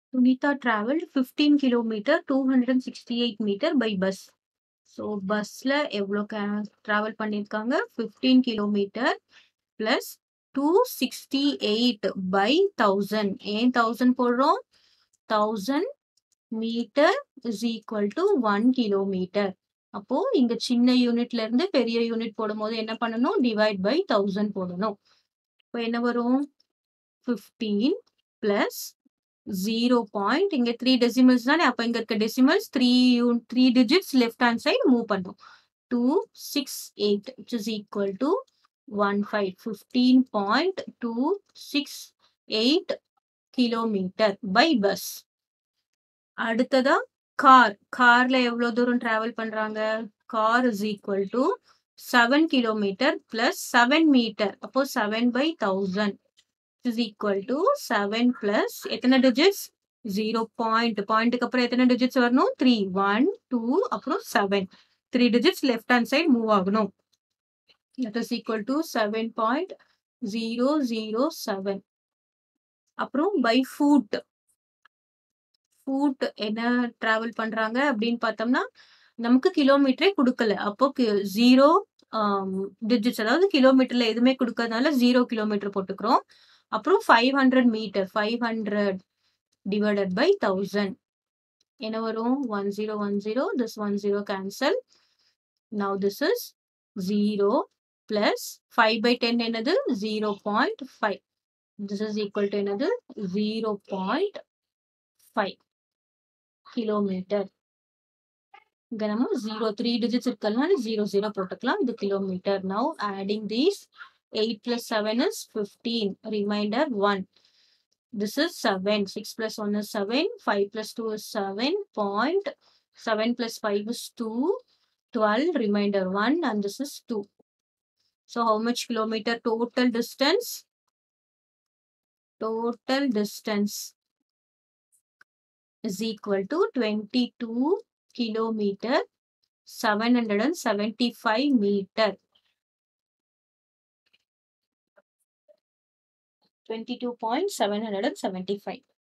Sunita traveled 15 kilometer 268 meter by bus. So பஸ்ல எவ்வளோ travel பண்ணியிருக்காங்க fifteen kilometre plus two sixty eight by thousand ஏன் thousand போடுறோம் thousand metre is equal to one kilometre அப்போ இங்க சின்ன யூனிட்ல இருந்து பெரிய யூனிட் போடும்போது என்ன பண்ணணும் டிவைட் பை தௌசண்ட் போடணும் இப்போ என்ன வரும் ஃபிஃப்டீன் பிளஸ் ஜீரோ பாயிண்ட் இங்க த்ரீ டெசிமல்ஸ் தானே அப்ப இங்க இருக்க decimals three three digits left hand side move பண்ணும் two six eight which is equal to one five fifteen point two six eight kilometre by bus அடுத்ததா car கார்ல எவ்வளவு தூரம் டிராவல் பண்றாங்க car is equal to seven kilometre plus seven metre அப்போ seven by thousand is equal to seven plus எத்தனை digits zero point பாயிண்ட்டுக்கு அப்புறம் எத்தனை டிஜிட்ஸ் வரணும் த்ரீ ஒன் டூ அப்புறம் seven three digits left hand side move ஆகணும் that is equal to seven point zero zero seven அப்புறம் பை ஃபுட் ஃபுட் என்ன டிராவல் பண்றாங்க அப்படின்னு பார்த்தோம்னா நமக்கு கிலோமீட்டரே கொடுக்கல அப்போ ஜீரோ டிஜிட்ஸ் அதாவது கிலோமீட்டர்ல எதுவுமே கொடுக்கறதுனால ஜீரோ கிலோமீட்டர் போட்டுக்கிறோம் அப்புறம் five hundred metre five hundred divided by thousand என்ன வரும் one zero one zero this one zero cancel now this is zero plus five by ten என்னது zero point five this is equal to என்னது zero point five kilometre இங்க நம்ம zero three digits இருக்கனால zero zero போட்டுக்கலாம் இது kilometre now adding these 8 plus 7 is 15. Reminder 1. This is 7. 6 plus 1 is 7. 5 plus 2 is 7. Point. 7 plus 5 is 2. 12. Reminder 1. And this is 2. So how much kilometer total distance? Total distance is equal to 22 kilometer 775 meter. 22.775